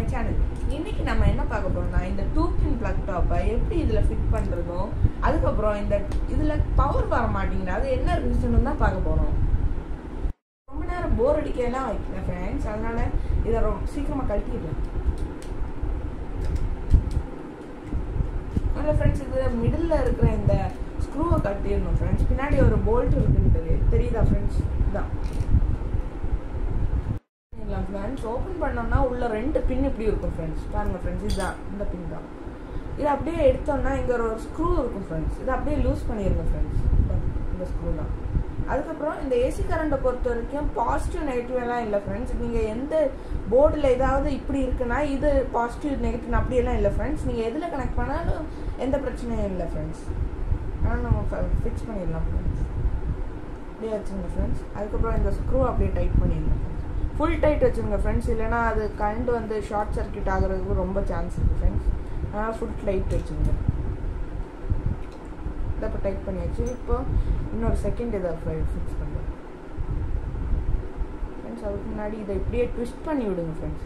My channel இன்னைக்கு நம்ம என்ன பார்க்க போறோம்னா இந்த டூ பின் பிளக் டாப்பை எப்படி இதில் ஃபிட் பண்ணுறதும் அதுக்கப்புறம் இந்த இதில் பவர் வர மாட்டேங்குது அது என்ன ரீசன் தான் பார்க்க போகிறோம் ரொம்ப நேரம் போர் அடிக்கலாம் வைக்கல ஃப்ரெண்ட்ஸ் அதனால இதை ரொம்ப சீக்கிரமாக கழட்டிடலாம் அதனால் ஃப்ரெண்ட்ஸ் இது மிடில் இருக்கிற இந்த ஸ்க்ரூவை கட்டிடணும் ஃப்ரெண்ட்ஸ் பின்னாடி ஒரு போல்ட் இருக்குன்னு தெரியுது தெரியுதா ஃப்ரெண்ட்ஸ் இதான் பண்ணிடலாம் ஃப்ரெண்ட்ஸ் ஓப்பன் பண்ணோம்னா உள்ள ரெண்டு பின் இப்படி இருக்கும் ஃப்ரெண்ட்ஸ் பாருங்க ஃப்ரெண்ட்ஸ் இதுதான் இந்த பின் தான் இது அப்படியே எடுத்தோம்னா இங்கே ஒரு ஸ்க்ரூ இருக்கும் ஃப்ரெண்ட்ஸ் இதை அப்படியே லூஸ் பண்ணிடுங்க ஃப்ரெண்ட்ஸ் இந்த ஸ்க்ரூ தான் அதுக்கப்புறம் இந்த ஏசி கரண்ட்டை பொறுத்த வரைக்கும் பாசிட்டிவ் நெகட்டிவ் எல்லாம் இல்லை ஃப்ரெண்ட்ஸ் நீங்கள் எந்த போர்டில் ஏதாவது இப்படி இருக்குன்னா இது பாசிட்டிவ் நெகட்டிவ் அப்படியெல்லாம் இல்லை ஃப்ரெண்ட்ஸ் நீங்கள் எதில் கனெக்ட் பண்ணாலும் எந்த பிரச்சனையும் இல்லை ஃப்ரெண்ட்ஸ் ஆனால் நம்ம ஃபிக்ஸ் பண்ணிடலாம் ஃப்ரெண்ட்ஸ் அப்படியே வச்சுருங்க ஃப்ரெண்ட்ஸ் அதுக்கப்புறம் இந்த ஸ்க்ரூ அப்படியே டைட் பண்ணிடலாம் ஃப்ரெண்ட்ஸ் ஃபுல் டைட் வச்சுருங்க ஃப்ரெண்ட்ஸ் இல்லைனா அது கரண்ட் வந்து ஷார்ட் சர்க்கியூட் ஆகிறதுக்கு ரொம்ப சான்ஸ் இருக்குது ஃப்ரெண்ட்ஸ் அதனால் ஃபுல் டைட் வச்சுருங்க இதை இப்போ டைட் பண்ணியாச்சு இப்போ இன்னொரு செகண்ட் இதை ஃபிக்ஸ் பண்ணுறேன் ஃப்ரெண்ட்ஸ் அதுக்கு முன்னாடி இதை இப்படியே ட்விஸ்ட் பண்ணி விடுங்க ஃப்ரெண்ட்ஸ்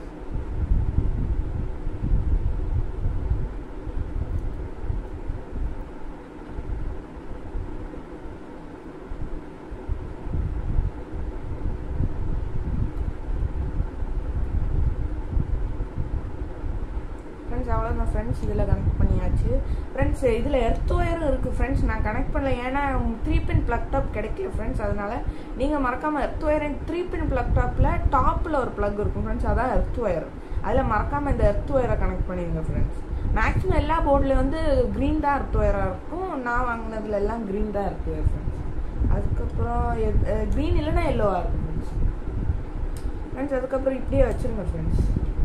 ஃப்ரெண்ட்ஸ் அவ்வளோதான் ஃப்ரெண்ட்ஸ் இதில் கனெக்ட் பண்ணியாச்சு ஃப்ரெண்ட்ஸ் இதில் எர்த் ஒயரும் இருக்குது ஃப்ரெண்ட்ஸ் நான் கனெக்ட் பண்ணல ஏன்னா த்ரீ பின் ப்ளக் டாப் கிடைக்கல ஃப்ரெண்ட்ஸ் அதனால் நீங்கள் மறக்காமல் earth wire three pin plug டாப்பில் டாப்பில் ஒரு ப்ளக் இருக்கும் ஃப்ரெண்ட்ஸ் அதான் எர்த் ஒயர் அதில் மறக்காமல் இந்த எர்த் ஒயரை கனெக்ட் பண்ணிடுங்க ஃப்ரெண்ட்ஸ் மேக்ஸிமம் எல்லா போர்டில் வந்து க்ரீன் தான் எர்த் ஒயராக இருக்கும் நான் வாங்கினதுல எல்லாம் க்ரீன் தான் இருக்குது ஃப்ரெண்ட்ஸ் அதுக்கப்புறம் க்ரீன் இல்லைன்னா எல்லோவாக இருக்கும் ஃப்ரெண்ட்ஸ் ஃப்ரெண்ட்ஸ் அதுக்கப்புறம் இப்படியே வச்சுருங்க ஃப்ரெண்ட்ஸ்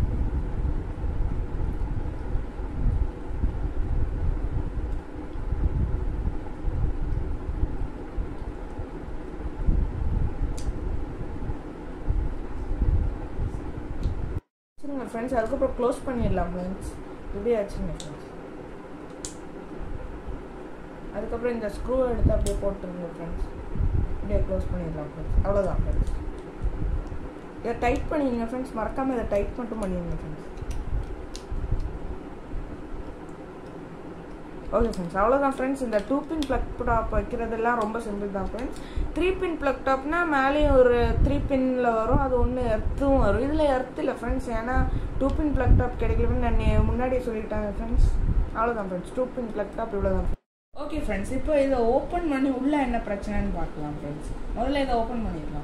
வச்சுருங்க ஃப்ரெண்ட்ஸ் அதுக்கப்புறம் க்ளோஸ் பண்ணிடலாம் ஃப்ரெண்ட்ஸ் இப்படியே வச்சுருங்க ஃப்ரெண்ட்ஸ் அதுக்கப்புறம் இந்த ஸ்க்ரூ எடுத்து அப்படியே போட்டுருங்க ஃப்ரெண்ட்ஸ் இப்படியே க்ளோஸ் பண்ணிடலாம் ஃப்ரெண்ட்ஸ் அவ்வளோதான் ஃப்ரெண்ட்ஸ் இதை டைட் பண்ணிடுங்க ஃப்ரெண்ட்ஸ் மறக்காமல் இதை டைட் மட்டும் பண்ணிடுங்க ஃப்ரெண்ட்ஸ் ஓகே ஃப்ரெண்ட்ஸ் அவ்வளோதான் ஃப்ரெண்ட்ஸ் இந்த டூ பின் ப்ளக் டாப் வைக்கிறதெல்லாம் ரொம்ப சிம்பிள் தான் ஃப்ரெண்ட்ஸ் த்ரீ பின் ப்ளக் டாப்னா மேலேயும் ஒரு த்ரீ பின்னில் வரும் அது ஒன்று எர்த்தும் வரும் இதில் எர்த் இல்லை ஃப்ரெண்ட்ஸ் ஏன்னா டூ பின் ப்ளக் டாப் கிடைக்கலன்னு நான் முன்னாடியே சொல்லிட்டாங்க ஃப்ரெண்ட்ஸ் அவ்வளோதான் friends two pin plug top இவ்வளோதான் ஓகே ஃப்ரெண்ட்ஸ் இப்போ இதை ஓப்பன் பண்ணி உள்ளே என்ன பிரச்சனைன்னு பார்க்கலாம் ஃப்ரெண்ட்ஸ் முதல்ல இதை ஓப்பன் பண்ணிடலாம்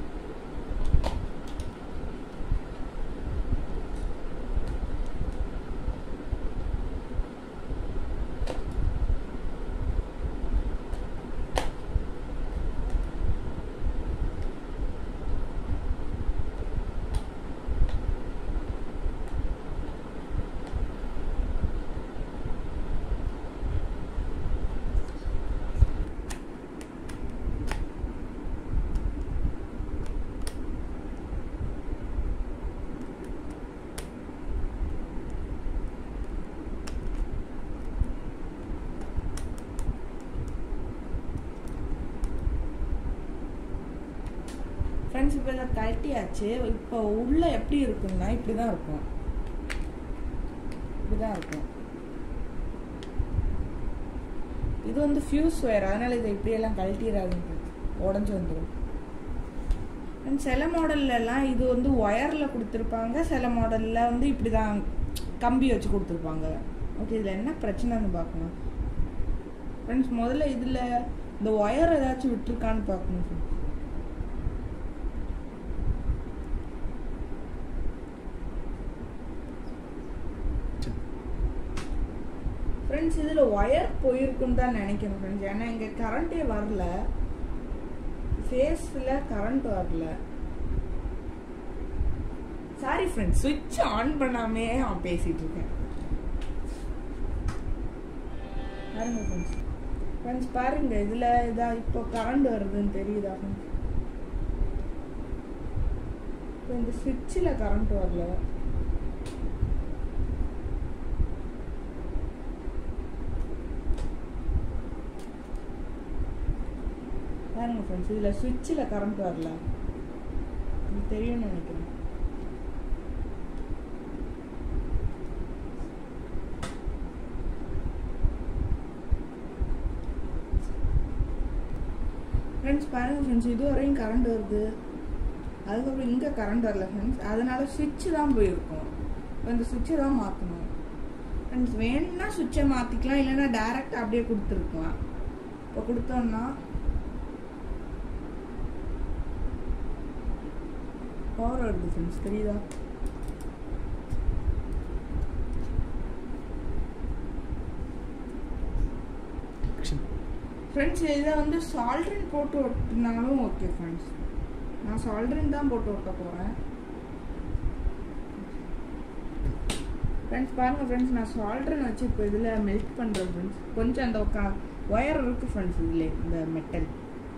ஃப்ரெண்ட்ஸ் இப்போ இதை கழட்டியாச்சு இப்போ உள்ள எப்படி இருக்குன்னா இப்படி தான் இருக்கும் இப்படி தான் இருக்கும் இது வந்து ஃபியூஸ் ஒயர் அதனால இதை இப்படியெல்லாம் கழட்டிடாதுங்க உடஞ்சி வந்துடும் அண்ட் சில மாடல்லலாம் இது வந்து ஒயரில் கொடுத்துருப்பாங்க சில மாடலில் வந்து இப்படி தான் கம்பி வச்சு கொடுத்துருப்பாங்க ஓகே இதில் என்ன பிரச்சனைன்னு பார்க்கணும் ஃப்ரெண்ட்ஸ் முதல்ல இதில் இந்த ஒயர் ஏதாச்சும் விட்டுருக்கான்னு பார்க்கணும் ஃப்ரெண்ட்ஸ் ஃப்ரெண்ட்ஸ் இதில் ஒயர் போயிருக்குன்னு தான் நினைக்கிறேன் ஃப்ரெண்ட்ஸ் ஏன்னா இங்கே கரண்ட்டே வரல ஃபேஸில் கரண்ட் வரல சாரி ஃப்ரெண்ட்ஸ் சுவிட்ச் ஆன் பண்ணாமே அவன் பேசிட்டு இருக்கேன் பாருங்க ஃப்ரெண்ட்ஸ் ஃப்ரெண்ட்ஸ் பாருங்க இதில் இதா இப்போ கரண்ட் வருதுன்னு தெரியுதா ஃப்ரெண்ட்ஸ் இப்போ இந்த சுவிட்சில் கரண்ட் வரல பாருங்க ஃப்ரெண்ட்ஸ் இதில் சுவிட்சில் கரண்ட் வரல இது தெரியும்னு நினைக்கிறேன் ஃப்ரெண்ட்ஸ் பாருங்கள் ஃப்ரெண்ட்ஸ் இது வரையும் கரண்ட் வருது அதுக்கப்புறம் இங்கே கரண்ட் வரல ஃப்ரெண்ட்ஸ் அதனால சுவிட்சு தான் போயிருக்கும் இப்போ இந்த சுவிட்சை தான் மாற்றணும் ஃப்ரெண்ட்ஸ் வேணும்னா சுவிட்சை மாற்றிக்கலாம் இல்லைன்னா டேரெக்டாக அப்படியே கொடுத்துருக்கலாம் இப்போ கொடுத்தோம்னா பவர் வருது ஃப்ரெண்ட்ஸ் தெரியுதா ஃப்ரெண்ட்ஸ் இதை வந்து சால்ட்ரின் போட்டு ஒட்டினாலும் ஓகே ஃப்ரெண்ட்ஸ் நான் சால்ட்ரின் தான் போட்டு ஒட்ட போகிறேன் ஃப்ரெண்ட்ஸ் பாருங்கள் ஃப்ரெண்ட்ஸ் நான் சால்ட்ரின் வச்சு இப்போ இதில் மெல்ட் பண்ணுறேன் ஃப்ரெண்ட்ஸ் கொஞ்சம் அந்த கா ஒயர் இருக்குது ஃப்ரெண்ட்ஸ் இதில் இந்த மெட்டல்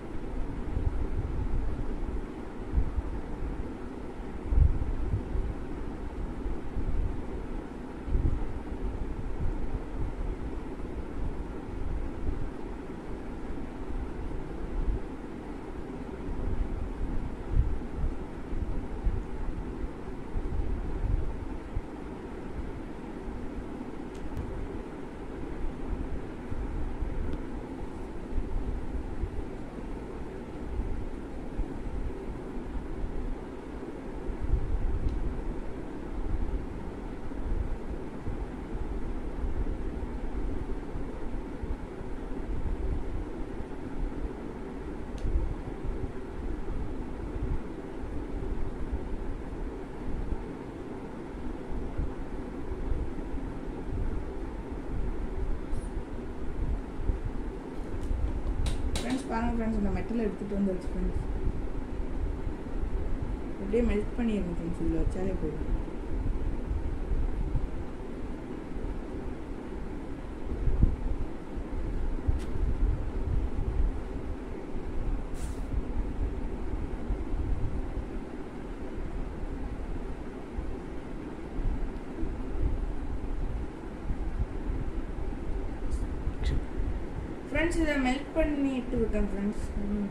ஃப்ரெண்ட்ஸ் பாருங்கள் ஃப்ரெண்ட்ஸ் இந்த மெட்டல் எடுத்துகிட்டு வந்துருச்சு ஃப்ரெண்ட்ஸ் அப்படியே மெல்ட் பண்ணிடுங்க ஃப்ரெண்ட்ஸ் இதில் வச்சாலே போதும் ஃப்ரெண்ட்ஸ் இதை மெல்ட் பண்ணிட்டு இருக்கேன் ஃப்ரெண்ட்ஸ்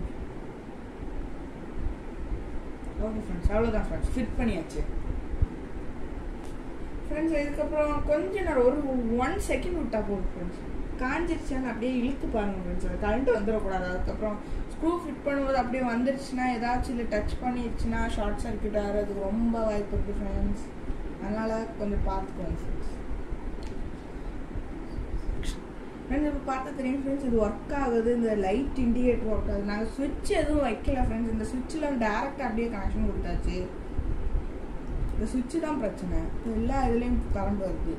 ஓகே ஃப்ரெண்ட்ஸ் அவ்வளோதான் ஃப்ரெண்ட்ஸ் ஃபிட் பண்ணியாச்சு ஃப்ரெண்ட்ஸ் இதுக்கப்புறம் கொஞ்ச நேரம் ஒரு ஒன் செகண்ட் விட்டா போதும் ஃப்ரெண்ட்ஸ் காஞ்சிருச்சான்னு அப்படியே இழுத்து பாருங்க ஃப்ரெண்ட்ஸ் அது கரண்ட் வந்துடக்கூடாது அதுக்கப்புறம் ஸ்க்ரூ ஃபிட் பண்ணும்போது அப்படியே வந்துருச்சுன்னா ஏதாச்சும் இல்லை டச் பண்ணிடுச்சுன்னா ஷார்ட் சர்க்கியூட் ஆகிறதுக்கு ரொம்ப வாய்ப்பு இருக்குது ஃப்ரெண்ட்ஸ் அதனால் கொஞ்சம் பார்த்துக்கோங்க ஃப்ரெண்ட்ஸ் ஃப்ரெண்ட்ஸ் இப்போ பார்த்தா தெரியும் ஃப்ரெண்ட்ஸ் இது ஒர்க் ஆகுது இந்த லைட் இண்டிகேட்டர் ஒர்க் ஆகுது நாங்கள் சுவிட்ச் எதுவும் வைக்கல ஃப்ரெண்ட்ஸ் இந்த சுவிட்சில் டேரெக்டாக அப்படியே கனெக்ஷன் கொடுத்தாச்சு இந்த சுவிட்சு தான் பிரச்சனை எல்லா இதுலேயும் கரண்ட் வருது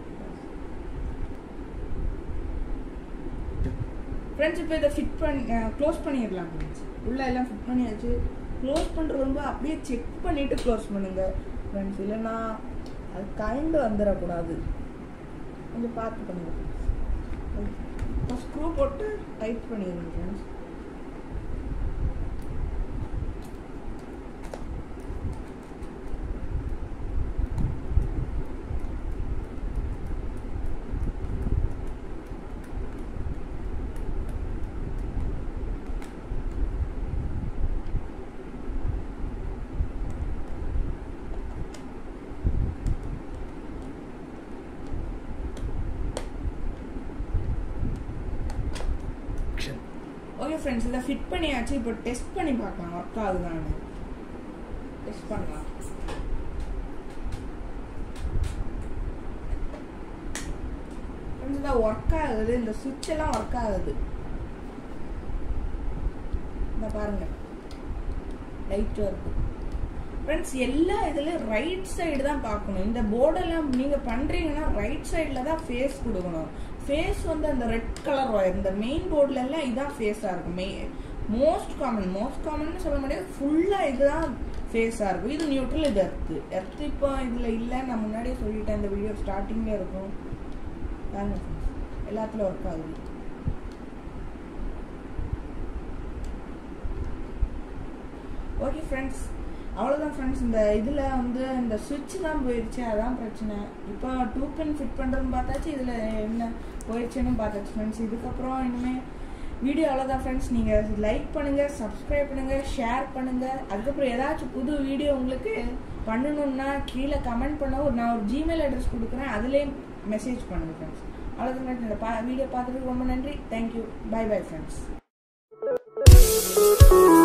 ஃப்ரெண்ட்ஸ் இப்போ இதை ஃபிட் பண்ணி க்ளோஸ் பண்ணிடலாம் ஃப்ரெண்ட்ஸ் உள்ளே எல்லாம் ஃபிட் பண்ணியாச்சு க்ளோஸ் பண்ணுறது ரொம்ப அப்படியே செக் பண்ணிவிட்டு க்ளோஸ் பண்ணுங்க ஃப்ரெண்ட்ஸ் இல்லைன்னா அது கரண்ட் வந்துடக்கூடாது கொஞ்சம் பார்த்து பண்ணுங்க இப்போ ஸ்க்ரூ போட்டு டைட் பண்ணிடுங்க ஃப்ரெண்ட்ஸ் ஓகே ஃப்ரெண்ட்ஸ் இதை ஃபிட் பண்ணியாச்சு இப்போ டெஸ்ட் பண்ணி பார்க்கலாம் ஒர்க் ஆகுதான்னு டெஸ்ட் பண்ணலாம் ஃப்ரெண்ட்ஸ் இதை ஒர்க் ஆகுது இந்த சுவிட்ச் எல்லாம் ஒர்க் ஆகுது இந்த பாருங்க லைட் வருது ஃப்ரெண்ட்ஸ் எல்லா இதுலயும் ரைட் சைடு தான் பார்க்கணும் இந்த போர்டெல்லாம் நீங்க பண்றீங்கன்னா ரைட் சைடில் தான் ஃபேஸ் கொடுக்கணும் ஃபேஸ் வந்து அந்த ரெட் கலர் ஒயர் இந்த மெயின் போர்டில் எல்லாம் இதான் ஃபேஸாக இருக்கும் மெய் மோஸ்ட் காமன் மோஸ்ட் காமன் சொல்ல முடியாது ஃபுல்லாக இதுதான் ஃபேஸாக இருக்கும் இது நியூட்ரல் இது எர்த்து எர்த்து இப்போ இதில் இல்லை நான் முன்னாடியே சொல்லிட்டேன் இந்த வீடியோ ஸ்டார்டிங்கில் இருக்கும் பாருங்க friends. எல்லாத்துலயும் ஒர்க் ஆகுது ஓகே ஃப்ரெண்ட்ஸ் அவ்வளோதான் ஃப்ரெண்ட்ஸ் இந்த இதில் வந்து இந்த சுவிட்ச் தான் போயிடுச்சு அதான் பிரச்சனை இப்போ டூ பின் ஃபிட் பண்ணுறதுன்னு பார்த்தாச்சு இதில் என்ன போயிடுச்சுன்னு பார்த்தாச்சு ஃப்ரெண்ட்ஸ் இதுக்கப்புறம் இனிமேல் வீடியோ அவ்வளோதான் ஃப்ரெண்ட்ஸ் நீங்கள் லைக் பண்ணுங்கள் சப்ஸ்கிரைப் பண்ணுங்கள் ஷேர் பண்ணுங்கள் அதுக்கப்புறம் ஏதாச்சும் புது வீடியோ உங்களுக்கு பண்ணணுன்னா கீழே கமெண்ட் பண்ண ஒரு நான் ஒரு ஜிமெயில் அட்ரஸ் கொடுக்குறேன் அதுலேயும் மெசேஜ் பண்ணுங்கள் ஃப்ரெண்ட்ஸ் அவ்வளோதான் ஃப்ரெண்ட்ஸ் இந்த பா வீடியோ பார்த்துட்டு ரொம்ப நன்றி thank you bye bye friends friends